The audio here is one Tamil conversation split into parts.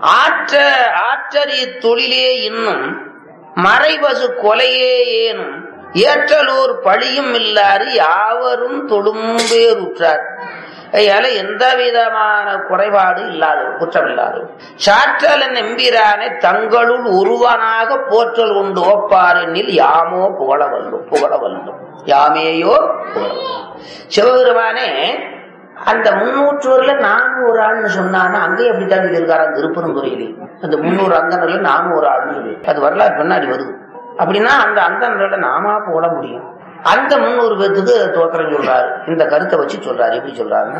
ஆற்ற ஆற்றறி தொழிலே இன்னும் மறைபசு கொலையே ஏனும் ஏற்றலோர் பழியும் இல்லாரு யாவரும் தொழும்பேருற்றார் ஐயால எந்த விதமான குறைபாடு இல்லாதவர் குற்றம் இல்லாதவர் சாற்றலன் எம்பிரானை தங்களுள் ஒருவனாக போற்றல் கொண்டு ஓப்பாரெனில் யாமோ புகழ வல்லும் புகழ வல்லும் யாமேயோ புகழ வல்லும் சிவபெருமானே அந்த முன்னூற்றுவர்ல நானும் ஒரு ஆள்னு சொன்னான்னா அங்கேயும் அப்படித்தான் இருக்காரா திருப்பரந்துறையிலே அந்த முன்னூறு அந்தனர்ல நானும் ஒரு ஆள்னு சொல்லி அது வரலாறு பின்னாடி வருது அப்படின்னா அந்த அந்தனர்ல நாமா போட முடியும் அந்த முன்னூறு பேர்த்துக்கு தோத்திரம் சொல்றாரு இந்த கருத்தை வச்சு சொல்றாரு எப்படி சொல்றாருன்னா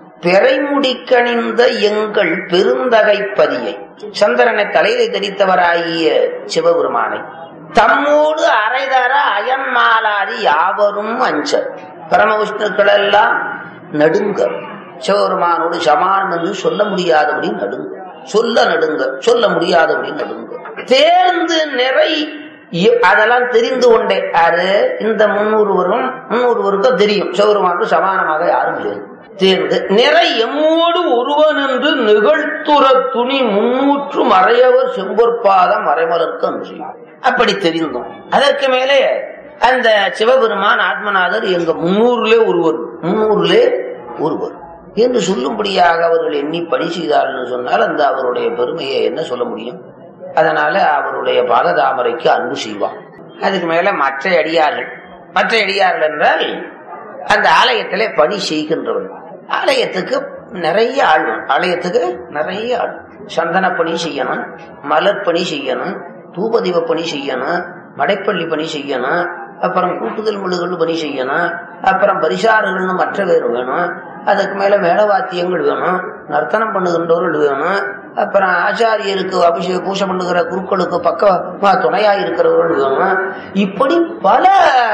பிறைமுடிக்கணிந்த எங்கள் பெருந்தகை பதியை சந்திரனை தலையில தரித்தவராகிய சிவபெருமானை தம்மோடு அரைதர அயன்மாலாதி யாவரும் அஞ்சல் பரமவிஷ்ணுக்கள் எல்லாம் நடுங்க சிவபெருமானோடு சமானம் என்று சொல்ல முடியாதபடி நடுங்க சொல்ல நடுங்க சொல்ல முடியாதபடி நடுங்க தேர்ந்து நிறை இ- அதெல்லாம் தெரிந்து கொண்டே யாரு இந்த முன்னூறுவரும் முன்னூறுவருக்கும் தெரியும் சிவபெருமானுக்கு சமானமாக யாரும் இல்லை தேர்ந்து நிறை எம்மோடு ஒருவன் என்று நிகழ்த்துற துணி முன்னூற்று மறையவர் செம்பொற்பாதம் மறைமலர்க்கு அன்று அப்படி தெரிந்தோம் அதற்கு மேலே அந்த சிவபெருமான் ஆத்மநாதர் எங்க முன்னூறுலே ஒருவர் முன்னூறுலே ஒருவர் என்று சொல்லும்படியாக அவர்கள் எண்ணி பணி செய்தார்கள் சொன்னால் அந்த அவருடைய பெருமையை என்ன சொல்ல முடியும் அதனால அவருடைய பாததாமரைக்கு அன்பு செய்வான் அதுக்கு மேல மற்ற அடியார்கள் மற்ற அடியார்கள் என்றால் அந்த ஆலயத்திலே பணி செய்கின்றவர்கள் ஆலயத்துக்கு நிறைய ஆள் வேணும். ஆலயத்துக்கு நிறைய ஆள் சந்தன பணி செய்யணும் மலர் பணி செய்யணும் தூபதீப பணி செய்யணும் மடைப்பள்ளி பணி செய்யணும் அப்புறம் கூட்டுதல் முழுகள் பணி செய்யணும் அப்புறம் பரிசாரங்கள்னு மற்ற பேர் வேணும் அதுக்கு மேல மேலவாத்தியங்கள் வேணும் நர்த்தனம் பண்ணுகின்றவர்கள் வேணும் அப்புறம் ஆச்சாரியருக்கு அபிஷேக பூஜை பண்ணுகிற குருக்களுக்கு பக்கமா துணையா இருக்கிறவர்கள் வேணும் இப்படி பல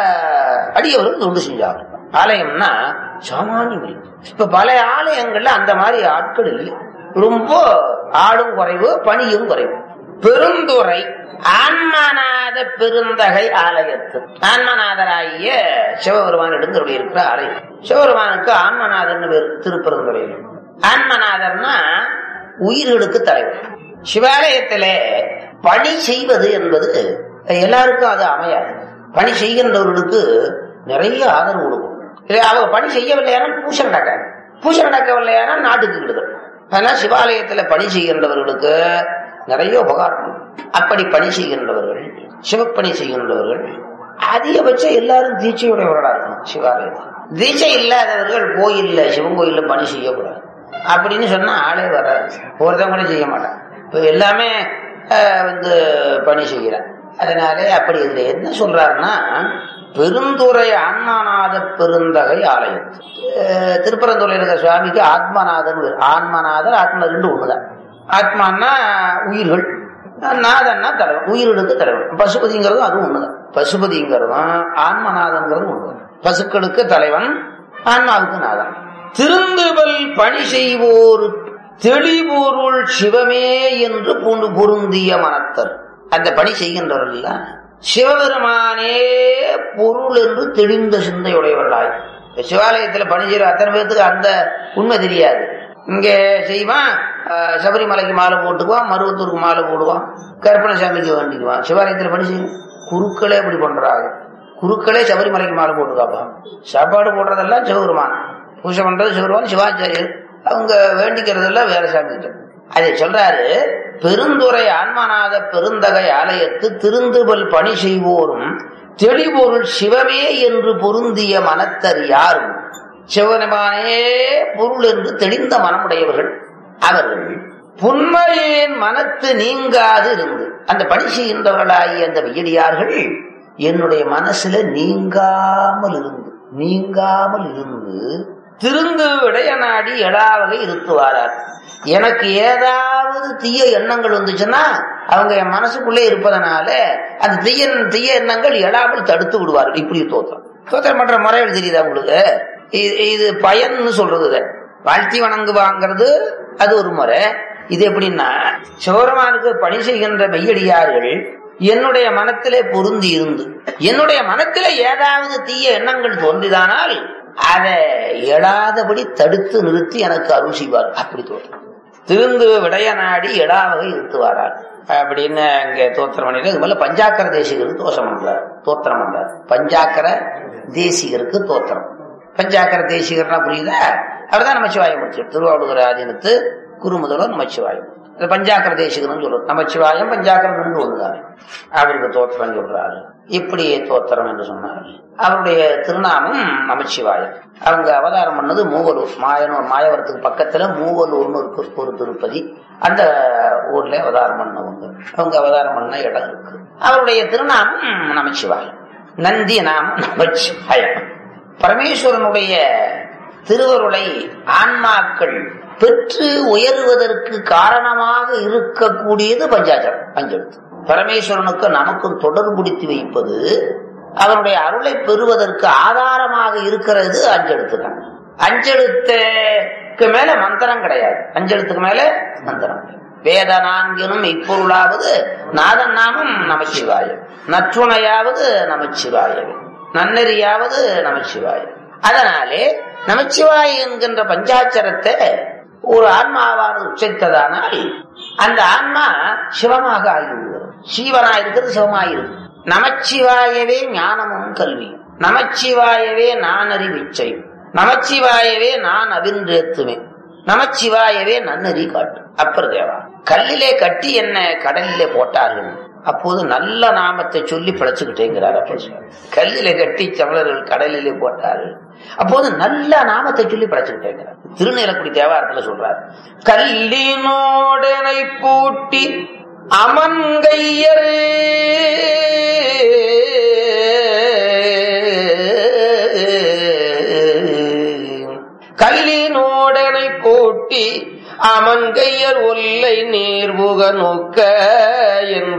அடியவர்கள் தொண்டு செஞ்சாங்க ஆலயம்னா சாமானியம் இல்லை இப்ப பல ஆலயங்கள்ல அந்த மாதிரி ஆட்கள் இல்லை ரொம்ப ஆளும் குறைவு பணியும் குறைவு பெருந்துறை ஆன்மநாத பெருந்தகை ஆலயத்து ஆன்மநாதராகிய சிவபெருமான் எழுந்தருடைய இருக்கிற ஆலயம் சிவபெருமானுக்கு ஆன்மநாதன் பேர் திருப்பெருந்துறையில் ஆன்மநாதர்னா உயிர்களுக்கு தலைவர் சிவாலயத்திலே பணி செய்வது என்பது எல்லாருக்கும் அது அமையாது பணி செய்கின்றவர்களுக்கு நிறைய ஆதரவு கொடுக்கும் இல்லை, அவங்க பணி செய்யவில்லையானா பூசை நடக்காது பூசை நடக்கவில்லையானா நாட்டுக்கு கெடுதல் அதனால சிவாலயத்துல பணி செய்கின்றவர்களுக்கு நிறைய உபகாரம் உண்டு. அப்படி பணி செய்கின்றவர்கள் சிவப்பணி செய்கின்றவர்கள் அதிகபட்சம் எல்லாரும் தீட்சையுடையவர்களா இருக்கணும் சிவாலயத்தில் தீட்சை இல்லாதவர்கள் கோயில்ல சிவன் கோயில்ல பணி செய்யக்கூடாது அப்படின்னு சொன்னா ஆளே வராது ஒருத்தன் கூட செய்ய மாட்டான் இப்ப எல்லாமே அஹ், வந்து பணி செய்யறான் அதனாலே அப்படி இதுல என்ன சொல்றாருன்னா பெருந்துறை ஆன்மநாத பெருந்தகை ஆலயம் அஹ், திருப்பரந்துறையில் இருக்கிற சுவாமிக்கு ஆத்மநாதன் பேரு. ஆன்மநாதர் ஆத்மா ரெண்டு ஒண்ணுதான் ஆத்மான்னா உயிர்கள் நாதன்னா தலைவன் உயிர்களுக்கு தலைவன் பசுபதிங்கிறதும் அதுவும் ஒண்ணுதான் பசுபதிங்கிறதும் ஆன்மநாதங்கிறதும் ஒண்ணுதான் பசுக்களுக்கு தலைவன் ஆன்மாவுக்கு நாதன் திருந்துவல் பணி செய்வோர் தெளிபொருள் சிவமே என்று பூண்டு பொருந்திய மனத்தர் அந்த பணி செய்கின்றவர்கள் சிவபெருமானே பொருள் என்று தெளிந்த சிந்தையுடையவர்களாய் இப்ப சிவாலயத்துல பணி செய்யற அத்தனை பேர்த்துக்கு அந்த உண்மை தெரியாது இங்க செய்வான் அஹ், சபரிமலைக்கு மாலை போட்டுக்குவான் மருவத்தூருக்கு மாலை போடுவான் கற்பனை சாமிக்கு வேண்டிக்குவான் சிவாலயத்துல பணி செய்யும் குருக்களே இப்படி பண்றாங்க குருக்களே சபரிமலைக்கு மாலை போட்டுக்காப்பா சாப்பாடு போடுறதெல்லாம் சிவபெருமான் பூஜை பண்றது சிவபெருமான் சிவாச்சாரியர் அவங்க வேண்டிக்கிறதெல்லாம் வேற சாமி கிட்ட அதை சொல்றாரு பெருந்துறை ஆன்மநாத பெருந்தகை ஆலயத்து திருந்துபல் பணி செய்வோரும் தெளிபொருள் சிவமே என்று பொருந்திய மனத்தர் யாரும் சிவனமானே பொருள் என்று தெளிந்த மனமுடையவர்கள் அவர்கள் புன்மையின் மனத்து நீங்காது இருந்து அந்த பணி செய்கின்றவர்களாகிய அந்த வெய்யடியார்கள் என்னுடைய மனசுல நீங்காமல் இருந்து நீங்காமல் இருந்து திருந்து விடைய நாடி எடாவகை இருத்துவாரார் எனக்கு ஏதாவது தீய எண்ணங்கள் வந்துச்சுன்னா அவங்க என் மனசுக்குள்ளே இருப்பதனால அந்த தீய தீய எண்ணங்கள் எழாமல் தடுத்து விடுவார்கள் இப்படி தோற்றம் தோத்திரம் பண்ற முறைகள் தெரியுதா உங்களுக்கு இது- இது பயன்னு சொல்றது இதை. வாழ்த்தி வணங்குவாங்கிறது அது ஒரு முறை இது எப்படின்னா சிவபெருமானுக்கு பணி செய்கின்ற மெய்யடியார்கள் என்னுடைய மனத்திலே பொருந்தி இருந்து என்னுடைய மனத்திலே ஏதாவது தீய எண்ணங்கள் தோன்றிதானால் அதை எழாதபடி தடுத்து நிறுத்தி எனக்கு அருள் செய்வார் அப்படி தோற்றம் திருந்து விடைய நாடி எடாவகை இருத்துவாரார் அப்படின்னு இங்க தோத்திரம் பண்ணிட்டு இது போல பஞ்சாக்கர தேசிகருக்கு தோஷம் பண்றார் தோத்திரம் பண்றார் பஞ்சாக்கர தேசிகருக்கு தோத்திரம் பஞ்சாக்கர தேசிகர்னா புரியுதா அவர்தான் நமச்சிவாயமூர்த்தி திருவாவூர் ஆதீனத்து குரு முதல்வர் நமச்சிவாயம் இது பஞ்சாக்கர தேசிகர்னு சொல்லுவோம் நமச்சிவாயம் பஞ்சாக்கரம் ரெண்டு ஒண்ணுதானே அவருக்கு தோத்திரம் சொல்றாரு இப்படி தோத்திரம் என்று சொன்னார் அவருடைய திருநாமம் நமச்சிவாயம் அவங்க அவதாரம் பண்ணது மூவலூர் மாயனூர் மாயவரத்துக்கு பக்கத்துல மூவலூர்னு இருக்கு ஒரு திருப்பதி அந்த ஊர்ல அவதாரம் பண்ணவங்க அவங்க அவதாரம் பண்ண இடம் இருக்கு அவருடைய திருநாமம் நமச்சிவாயம் நந்தி நாமம் நமச்சிவாயம் பரமேஸ்வரனுடைய திருவருளை ஆன்மாக்கள் பெற்று உயருவதற்கு காரணமாக இருக்கக்கூடியது பஞ்சாச்சரம் பஞ்செழுத்து பரமேஸ்வரனுக்கு நமக்கும் தொடர்புடுத்தி வைப்பது அவனுடைய அருளை பெறுவதற்கு ஆதாரமாக இருக்கிறது அஞ்செழுத்துதான் அஞ்செழுத்துக்கு மேல மந்திரம் கிடையாது அஞ்செழுத்துக்கு மேல மந்திரம் கிடையாது. வேத நான்கினும் இப்பொருளாவது நாதன் நாமம் நமச்சிவாயம் நற்றுணையாவது நமச்சிவாயவே நன்னெறியாவது நமச்சிவாயம் அதனாலே நமச்சிவாய் என்கின்ற பஞ்சாட்சரத்தை ஒரு ஆன்மாவானது உச்சரித்ததானால் அந்த ஆன்மா சிவமாக ஆகிவிடுகிறது சீவனா இருக்கிறது சிவமாயிருக்கு நமச்சிவாயவே ஞானமும் கல்வியும் நமச்சிவாயவே நான் அறிவிச்சை நமச்சிவாயவே நான் அவின்றேத்துமே நமச்சிவாயவே நன்னறி காட்டு அப்பர் தேவா கல்லிலே கட்டி என்ன கடலிலே போட்டார்கள் அப்போது நல்ல நாமத்தை சொல்லி பிழைச்சுக்கிட்டேங்கிறார் அப்பர் சுவாமி. கல்லிலே கட்டி சமலர்கள் கடலிலே போட்டார்கள் அப்போது நல்ல நாமத்தை சொல்லி பிழைச்சுக்கிட்டேங்கிறார் திருநீலக்குடி தேவாரத்துல சொல்றார் கல்லினோடனை பூட்டி அமன்கையரே கல்லினோடனை போட்டி அமன்கையர் ஒல்லை நீர்புக நோக்க என்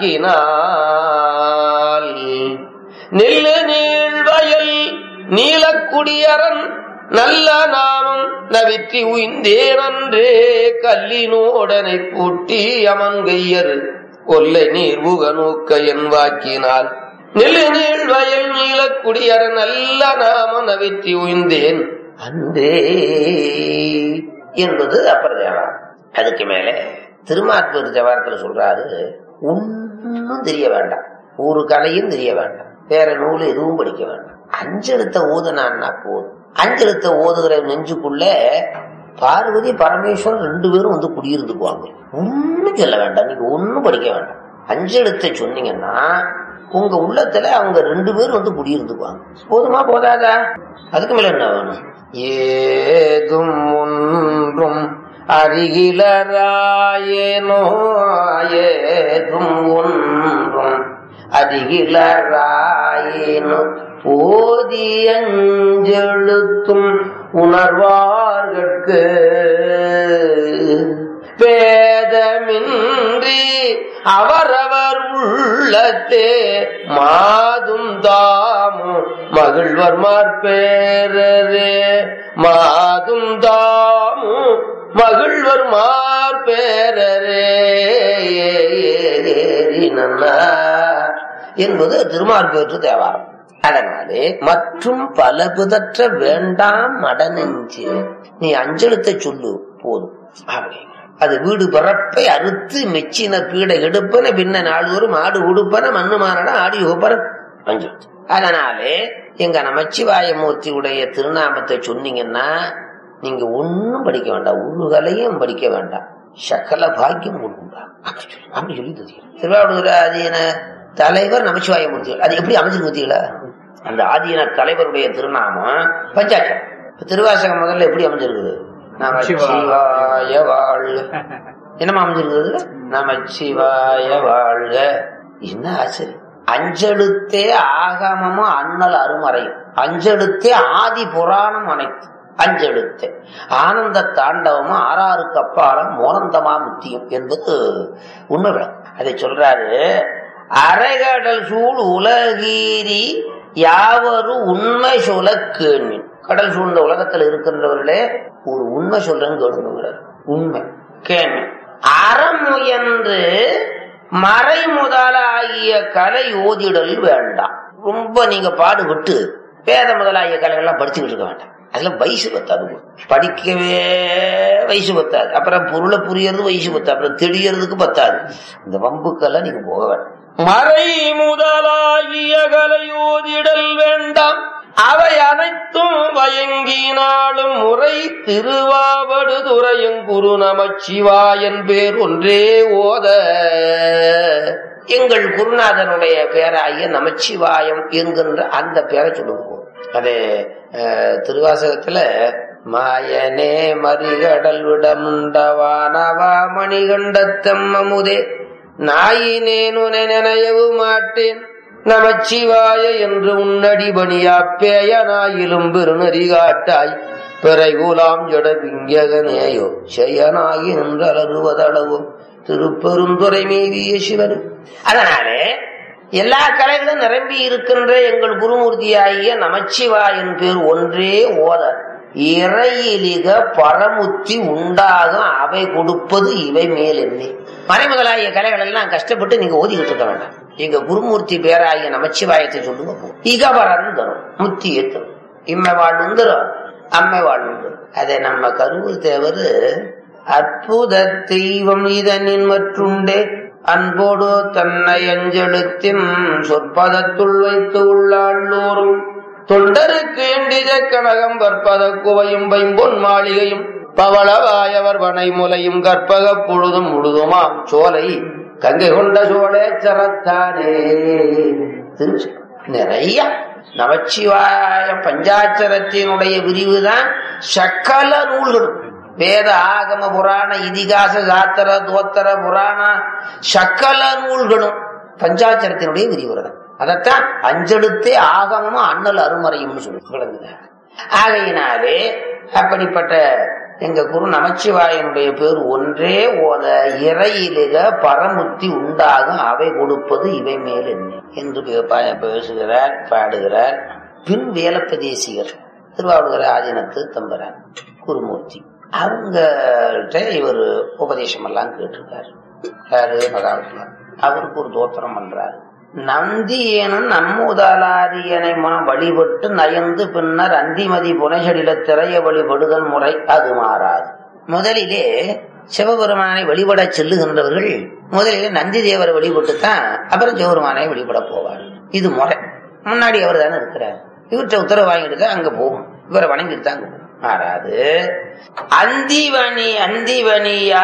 வாக்கினால் நெல்லு நீழ்வயல் நீலக்குடியரன் நல்ல நாமம் நவிற்றி உய்ந்தேனன்றே கல்லினோடனை பூட்டி அமன்கையர் ஒல்லை நீர்புக நோக்க என் வாக்கினால் நெல்லு நீள் வயல் நீலக்குடியர நல்ல நாம நவிற்றி உய்ந்தேன் அன்றே என்பது அப்புறம் தேவாரம் அதுக்கு மேலே திருமாத்தூர் தேவாரத்துல சொல்றாரு ஒன்னும் தெரிய வேண்டாம் ஒரு கலையும் தெரிய வேண்டாம் வேற நூல் எதுவும் படிக்க வேண்டாம் அஞ்செழுத்த ஓதுனான்னா போதும் அஞ்செழுத்த ஓதுகிற நெஞ்சுக்குள்ள பார்வதி பரமேஸ்வரன் ரெண்டு பேரும் வந்து குடியிருந்துக்குவாங்க ஒன்னும் சொல்ல வேண்டாம் நீங்க ஒன்னும் படிக்க வேண்டாம் அஞ்செழுத்தை சொன்னீங்கன்னா உங்க உள்ளத்துல அவங்க ரெண்டு பேரும் வந்து குடியிருந்துக்குவாங்க போதுமா போதாதா அதுக்கு மேல என்ன வேணும் ஏதும் ஒன்றும் அருகிலராயேனோ ஏதும் ஒன்றும் அருகிலராயேனோ போதி அஞ்செழுத்தும் உணர்வார்கட்கு பேதமின்றி அவரவர் உள்ளத்தே மாதும் தாமும் மகிழ்வர் மார்பேரரே மாதும் தாமும் மகிழ்வர் மார்பேரரே என்பது திருமார்பேற்று தேவாரம் அதனாலே மற்றும் பல புதற்ற வேண்டாம் மடநெஞ்சு நீ அஞ்செழுத்தை சொல்லு போதும் அப்படிங்கிற அது வீடு பிறப்பை அறுத்து மெச்சின பீடை எடுப்பன பின்ன நாள்தோறும் ஆடு உடுப்பன மண்ணு மாறட ஆடி ஒப்பன அஞ்செழுத்து அதனாலே எங்க நமச்சிவாயமூர்த்தி உடைய திருநாமத்தை சொன்னீங்கன்னா நீங்க ஒன்னும் படிக்க வேண்டாம் ஒரு கலையும் படிக்க வேண்டாம் சகல பாக்கியம் கொடுக்குண்டா அப்படி சொல்லி அப்படி சொல்லி தெரியும் திருவாவூர் ஆதீன தலைவர் நமச்சிவாயமூர்த்தி அது எப்படி அமைஞ்சிருக்கீங்களா அந்த ஆதீன தலைவருடைய திருநாமம் பஞ்சாட்சரம் இப்ப திருவாசகம் முதல்ல எப்படி அமைஞ்சிருக்குது நமச்சிவாய வாழ்க என்னமா அமைஞ்சிருக்குது நமச்சிவாய வாழ்க என்ன ஆச்சரியம் அஞ்செழுத்தே ஆகமமும் அண்ணல் அருமறையும் அஞ்செழுத்தே ஆதி புராணம் அனைத்து அஞ்செழுத்தே ஆனந்த தாண்டவமும் ஆறாருக்கு அப்பாலும் மோனந்தமா முத்தியம் என்பது உண்மை விளக்கம் அதை சொல்றாரு அரைகடல் சூழ் உலகீரி யாவரும் உண்மை சொல்ல கேள்வி கடல் சூழ்ந்த உலகத்துல இருக்கின்றவர்களே ஒரு உண்மை சொல்றேன்னு கேளுங்கிறார் உண்மை கேள்வி அறம் முயன்று மறை முதலாகிய கலை ஓதிடல் வேண்டாம் ரொம்ப நீங்க பாடுபட்டு வேத முதலாகிய கலைகள்லாம் படிச்சுக்கிட்டு இருக்க வேண்டாம் அதுல வயசு பத்தாது படிக்கவே வயசு பத்தாது அப்புறம் பொருளை புரியறது வயசு பத்தாது அப்புறம் தெளியறதுக்கு பத்தாது இந்த வம்புக்கெல்லாம் நீங்க போக வேண்டாம் மறை முதலாகிய கலையோதிடல் வேண்டாம் அவை அனைத்தும் வயங்கினாலும் முறை திருவாவடு துறையும் குரு நமச்சிவாயன் பேர் ஒன்றே ஓத எங்கள் குருநாதனுடைய பேராகிய நமச்சிவாயம் என்கின்ற அந்த பேரை சொல்லுவோம் அது அஹ், திருவாசகத்துல மாயனே மறிகடல் விடமுண்டவானவா மணிகண்டத்தம் அமுதே நாயினேனுனை நினையவு மாட்டேன் நமச்சிவாய என்று உன்னடி பணியாப்பேயனாயிலும் பெருநெறி காட்டாய் பிறைகுலாம் ஜட விங்ககனேயோ செயனாகி நின்றளருவதளவும் திருப்பெருந்துறை மீதிய சிவன் அதனாலே எல்லா கலைகளும் நிரம்பி இருக்கின்ற எங்கள் குருமூர்த்தியாகிய நமச்சிவாயன் பேர் ஒன்றே ஓத இறையிலிக பரமுத்தி உண்டாகும் அவை கொடுப்பது இவை மேல் எண்ணி மறைமுதலாகிய கலைகள் எல்லாம் கஷ்டப்பட்டு நீங்க ஓதிக்கிட்டு இருக்க வேண்டாம் எங்க குருமூர்த்தி பேராகிய நமச்சிவாயத்தை சொல்லுங்க போ. இகவரன் தரும் முத்தியை தரும் இம்மை வாழ்வும் தரும் அம்மை வாழ்வும் தரும் அதை நம்ம கருவூர் தேவர் அற்புத தெய்வம் இதனின் மற்றுண்டே அன்போடு தன்னை அஞ்செழுத்தின் சொற்பதத்துள் வைத்து உள்ளாள்ளோரும் தொண்டருக்கு எண்டித கனகம் பற்பத குவையும் பைம்பொன் மாளிகையும் பவளவாயவர் வனை முலையும் கற்பக பொழுதும் முழுதுமாம் சோலை கங்கை கொண்ட சோழேச்சரத்தானே திருச்சி நிறைய நமச்சிவாய பஞ்சாட்சரத்தினுடைய விரிவுதான் சக்கல நூல்களும் வேத ஆகம புராண இதிகாச சாத்திர தோத்தர புராண சக்கல நூல்களும் பஞ்சாட்சரத்தினுடைய விரிவுரை தான் அதைத்தான் அஞ்செழுத்தே ஆகமமும் அண்ணல் அருமறையும்னு சொல்லி விளங்குது ஆகையினாலே அப்படிப்பட்ட எங்க குரு நமச்சிவாயனுடைய பேர் ஒன்றே ஓத இறையிலுக பரமுத்தி உண்டாகும் அவை கொடுப்பது இவை மேல் என்ன என்று பே- பேசுகிறார் பாடுகிறார் பின் வேலப்பதேசிகர் திருவாவூர் ஆதீனத்து தம்பரான் குருமூர்த்தி அவங்கள்ட்ட இவர் உபதேசம் எல்லாம் கேட்டிருக்காரு யாரு மகாவிஷ்ணன் அவருக்கு ஒரு தோத்திரம் பண்றாரு நந்தியேனும் நம்முதலாரியனை மனம் வழிபட்டு நயந்து பின்னர் அந்திமதி புனைசடில திரைய வழிபடுதல் முறை அது மாறாது முதலிலே சிவபெருமானை வழிபட செல்லுகின்றவர்கள் முதலிலே நந்தி தேவரை வழிபட்டு தான் அப்புறம் சிவபெருமானை வழிபட போவார் இது முறை முன்னாடி அவர் தானே இருக்கிறார் இவர்கிட்ட உத்தரவு வாங்கிட்டு தான் அங்க போகும் இவரை வணங்கிட்டு தான் அங்க போகும் மாறாது அந்திவனி அந்திவனியா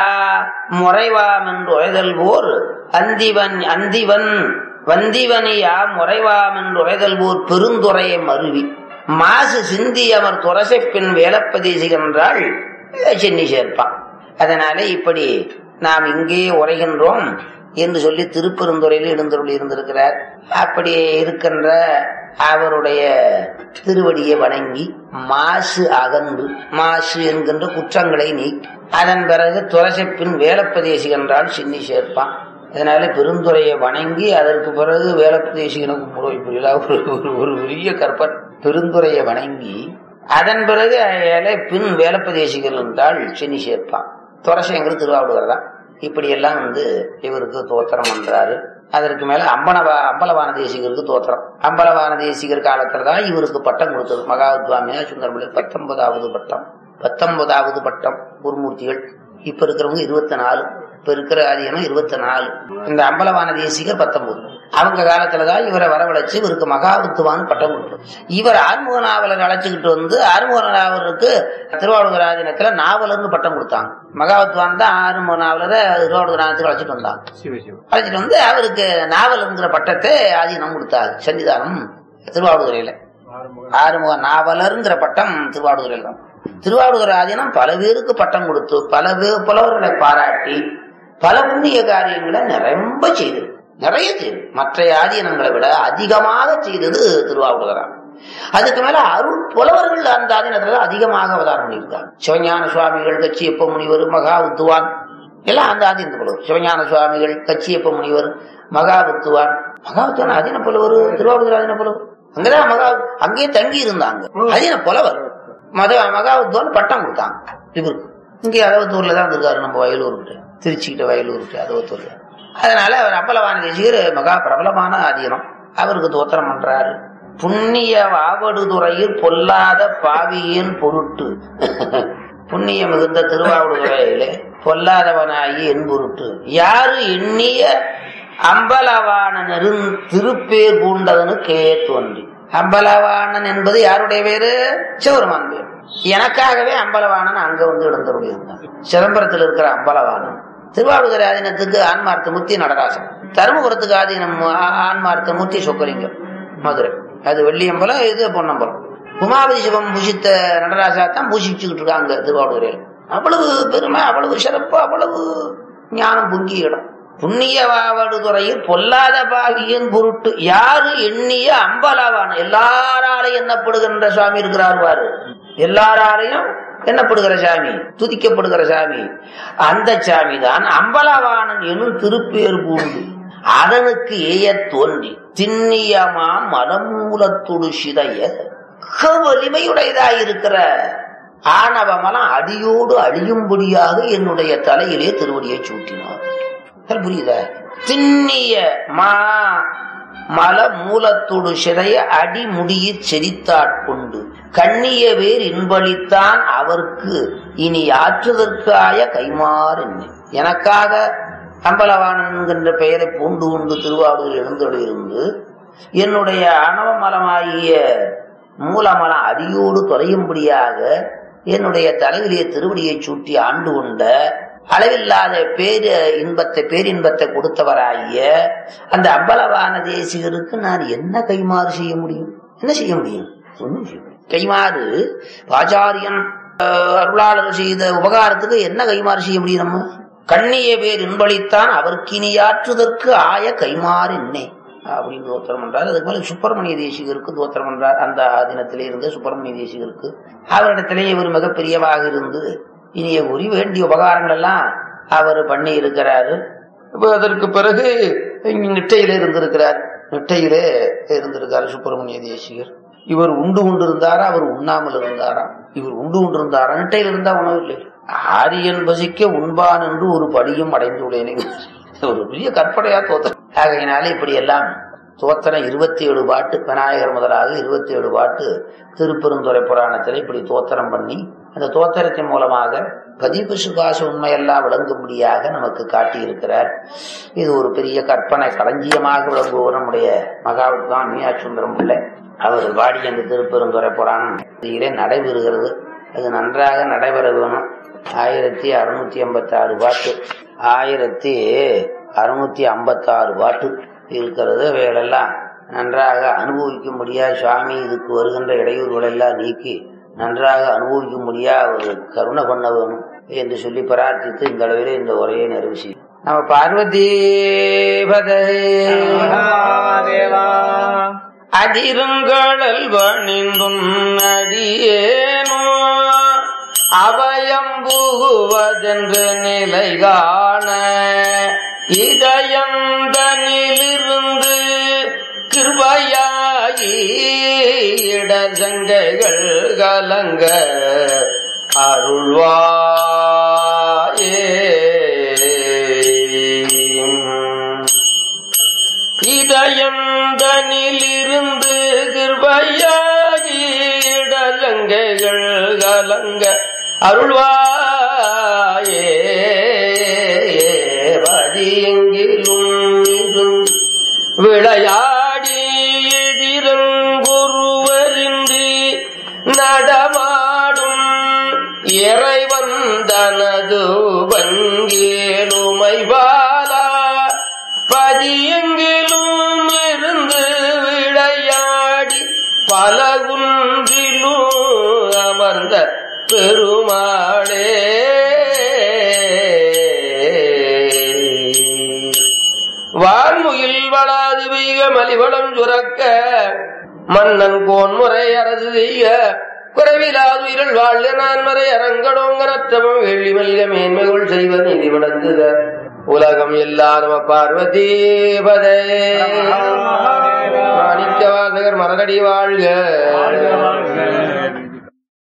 முறைவாம் என்று உரைதல் போர் அந்திவன் அந்திவன் வந்திவனியா முறைவாம் என்று உரைதல் போர் பெருந்துறையை மருவி மாசு சிந்தி அமர் துரசை பின் வேலப்பதேசிகென்றால் சென்னி சேர்ப்பான் அதனால இப்படி நாம் இங்கே உரைகின்றோம் என்று சொல்லி திருப்பெருந்துறையில் எழுந்தருள் இருந்திருக்கிறார் அப்படி இருக்கின்ற அவருடைய திருவடியை வணங்கி மாசு அகன்று மாசு என்கின்ற குற்றங்களை நீக்கி அதன் பிறகு துரசப்பின் வேலப்பதேசி என்றால் சின்னி சேர்ப்பான் அதனால பெருந்துறையை வணங்கி அதற்கு பிறகு வேலப்பதேசிகனுக்கு முறை புரியல ஒரு ஒரு- ஒரு பெரிய கற்பன் பெருந்துறையை வணங்கி அதன் பிறகு அயால பின் வேலப்பதேசிகள் என்றால் சின்னி சேர்ப்பான் துரசைங்கிறது திருவாவூர் தான் இப்படி எல்லாம் வந்து இவருக்கு தோத்திரம் பண்றாரு அதற்கு மேல அம்பனவா அம்பலவான தேசிகருக்கு தோத்திரம் அம்பலவான தேசிகர் காலத்துல தான் இவருக்கு பட்டம் கொடுத்தது மகாவித்வாமியா சுந்தரபிள்ளை பத்தொன்பதாவது பட்டம் பத்தொன்பதாவது பட்டம் குருமூர்த்திகள் இப்ப இருக்கிறவங்க இருபத்தி நாலு இப்ப இருக்கிற ஆதியனம் இருபத்தி நாலு இந்த அம்பலவான தேசிகர் பத்தொன்பது அவங்க காலத்துலதான் இவரை வரவழைச்சு இவருக்கு மகாவித்துவான்னு பட்டம் கொடுத்தோம் இவர் ஆறுமுக நாவலர் அழைச்சுக்கிட்டு வந்து ஆறுமுக நாவலருக்கு திருவாவூர் ஆதீனத்துல நாவலர்னு பட்டம் கொடுத்தாங்க மகாவித்வான் தான் ஆறுமுக நாவலரை திருவாவூர் ஆதீனத்துக்கு அழைச்சிட்டு வந்தாங்க அழைச்சிட்டு வந்து அவருக்கு நாவலருங்கிற பட்டத்தை ஆதீனம் கொடுத்தாரு சன்னிதானம் திருவாவூதுறையில ஆறுமுக நாவலருங்கிற பட்டம் திருவாவூதுறையில தான் திருவாவூர் ஆதீனம் பல பேருக்கு பட்டம் கொடுத்து பல பேர் புலவர்களை பாராட்டி பல புண்ணிய காரியங்களை நிரம்ப செய்தது நிறைய செய்தது மற்ற ஆதீனங்களை விட அதிகமாக செய்தது திருவாவூர் அதுக்கு மேல அருள் புலவர்கள் அந்த ஆதீனத்துல அதிகமாக அவதாரம் பண்ணியிருக்காங்க சிவஞான சுவாமிகள் கச்சியப்ப முனிவர் மகா உத்துவான் எல்லாம் அந்த ஆதீனத்து புலவர் சிவஞான சுவாமிகள் கச்சியப்ப முனிவர் மகா உத்துவான் மகா உத்துவான் ஆதீன புலவர் திருவாவூர் ஆதீன புலவர் அங்கதான் மகா அங்கேயே தங்கி இருந்தாங்க ஆதீன புலவர் மத மகா உத்துவான் பட்டம் கொடுத்தாங்க இவருக்கு இங்கே அதவத்தூர்ல தான் இருக்காரு நம்ம வயலூர்கிட்ட திருச்சிக்கிட்ட வயலூர்கிட்ட அதவத்தூர்ல அதனால அவர் அப்பலவான தேசிகர் மகா பிரபலமான ஆதீனம் அவருக்கு தோத்திரம் பண்றாரு புண்ணிய வாவடுதுறையில் பொல்லாத பாவியின் பொருட்டு புண்ணிய மிகுந்த திருவாவடுதுறையிலே பொல்லாதவனாகி என் பொருட்டு யாரு எண்ணிய அம்பலவாணன் நெருங் திருப்பேர் பூண்டதனு கே தோன்றி அம்பலவாணன் என்பது யாருடைய பேரு சிவருமான் பேர் எனக்காகவே அம்பலவாணன் அங்க வந்து எழுந்தருளியிருந்தான் சிதம்பரத்தில் இருக்கிற அம்பலவாணன் திருவாவடுதுறை ஆதீனத்துக்கு ஆன்மார்த்த முத்தி நடராசன் தருமபுரத்துக்கு ஆதீனம் ஆ- ஆன்மார்த்த முத்தி சொக்கலிங்கம் மதுரை அது வெள்ளியம்பலம் இது பொன்னம்பலம் உமாபதி சிவம் பூசித்த நடராசா தான் பூசிச்சுக்கிட்டு இருக்காங்க திருவாவடுதுறையில் அவ்வளவு பெருமை அவ்வளவு சிறப்பு அவ்வளவு ஞானம் பொங்கிய இடம் புண்ணியவாவடுதுறையில் பொல்லாத பாகியின் பொருட்டு யாரு எண்ணிய அம்பலவான எல்லாராலையும் எண்ணப்படுகின்ற சுவாமி இருக்கிறார் பாரு எல்லாராலையும் எண்ணப்படுகிற சாமி துதிக்கப்படுகிற சாமி அந்த சாமி தான் அம்பலவாணன் எனும் திருப்பேர் பூண்டு அதனுக்கு ஏய தோன்றி திண்ணியமா மனமூலத்துடு சிதைய மிக வலிமையுடையதாயிருக்கிற ஆணவமலம் அடியோடு அழியும்படியாக என்னுடைய தலையிலே திருவடியை சூட்டினார் அது புரியுதா திண்ணிய மா மல மூலத்தோடு சிதைய அடிமுடியிற் செரித்தாட்கொண்டு கண்ணிய வேர் இன்பளித்தான் அவர்க்கு இனி ஆற்றுதற்காய கைமாறென்னை எனக்காக அம்பலவாணன் என்கின்ற பெயரை பூண்டு கொண்டு திருவாரூரில் எழுந்தொழியிருந்து என்னுடைய அணவமலமாகிய மூலமலம் அடியோடு தொலையும்படியாக என்னுடைய தலைவிலே திருவடியை சூட்டி ஆண்டு கொண்ட அளவில்லாத பேரு இன்பத்தை பேரின்பத்தை கொடுத்தவராகிய அந்த அம்பலவான தேசிகருக்கு நான் என்ன கைமாறு செய்ய முடியும் என்ன செய்ய முடியும் ஒண்ணும் செய்ய முடியாது. கைமாறு ஆச்சாரியன் அஹ், அருளாளர் செய்த உபகாரத்துக்கு என்ன கைமாறு செய்ய முடியும் நம்ம கண்ணிய பேர் இன்பளித்தான் அவர்க்கினியாற்றுதற்கு ஆய கைமாறு என்னே அப்படின்னு தோத்திரம் பண்றாரு அதுக்கு மேல சுப்பிரமணிய தேசிகருக்கு தோத்திரம் பண்றார் அந்த ஆதீனத்திலே இருந்த சுப்பிரமணிய தேசிகருக்கு அவரிடத்திலே இவர் மிகப்பெரியவாக இருந்து இனிய உரி வேண்டிய உபகாரங்கள் எல்லாம் அவர் பண்ணி இருக்கிறாரு இப்ப அதற்கு பிறகு இங்க நிட்டையிலே இருந்திருக்கிறார் நிட்டையிலே இருந்திருக்காரு சுப்பிரமணிய தேசிகர் இவர் உண்டு கொண்டு இருந்தாரா அவர் உண்ணாமல் இருந்தாரா இவர் உண்டு கொண்டு இருந்தாரா நிட்டையில் இருந்தா உணவு இல்லை ஆரியன் பசிக்க உண்பான் என்று ஒரு படியும் அடைந்துள்ளேனே ஒரு பெரிய கற்பனையா தோத்திரம் ஆகையினால இப்படி எல்லாம் தோத்திரம் இருபத்தி ஏழு பாட்டு விநாயகர் முதலாக இருபத்தி ஏழு பாட்டு திருப்பெருந்துறை புராணத்தில் இப்படி தோத்திரம் பண்ணி அந்த தோத்திரத்தின் மூலமாக பதிவு சுபாச உண்மையெல்லாம் விளங்கும்படியாக நமக்கு காட்டியிருக்கிறார் இது ஒரு பெரிய கற்பனை களஞ்சியமாக விளங்குவோர் நம்முடைய மகாவித்வான் மீனாட்சுந்தரம் பிள்ளை அவர் பாடி அந்த திருப்பெருந்துறை புராணம் இதிலே நடைபெறுகிறது அது நன்றாக நடைபெற வேணும் ஆயிரத்தி அறுநூத்தி எண்பத்தி ஆறு பாட்டு ஆயிரத்தி அறுநூத்தி ஐம்பத்தி ஆறு பாட்டு இருக்கிறது அவைகளெல்லாம் நன்றாக அனுபவிக்கும்படியா சுவாமி இதுக்கு வருகின்ற இடையூறுகள் எல்லாம் நீக்கி நன்றாக அனுபவிக்கும்படியா ஒரு கருணை பண்ண வேணும் என்று சொல்லி பிரார்த்தித்து இந்த அளவிலே இந்த உரையை நிறைவு செய்யும் நம்ம பார்வதி அதிருங்கடல் வணிந்தும் அடியேனோ அபயம்புகுவதென்று நிலை காண இதயந்தனிலிருந்து கிருபையாகி இடசங்கைகள் கலங்க அருள்வாயே இதயந்தனிலிருந்து கிருபையாகி இடலங்கைகள் கலங்க அருள்வாயே பதியெங்கிலும் இருந்து விளையாடி எதிரங்குருவரின்றி நடமாடும் இறைவன் தனது வங்கேலுமை பாலா பதியெங்கிலும் இருந்து விளையாடி பல குன்றிலும் அமர்ந்த பெருமாளே வான்முகில் வளாது பெய்க மலிவளம் சுரக்க மன்னன் கோன்முறை அரசு செய்ய குறைவிலாது இருள் வாழ்க நான் மறை அரங்கடோங்கரத்தமம் வெள்ளி மல்க மேன்மைகள் செய்வ நீதி விளங்குக உலகம் எல்லாம் நம பார்வதி பதே மாணிக்க வாசகர் மலரடி வாழ்க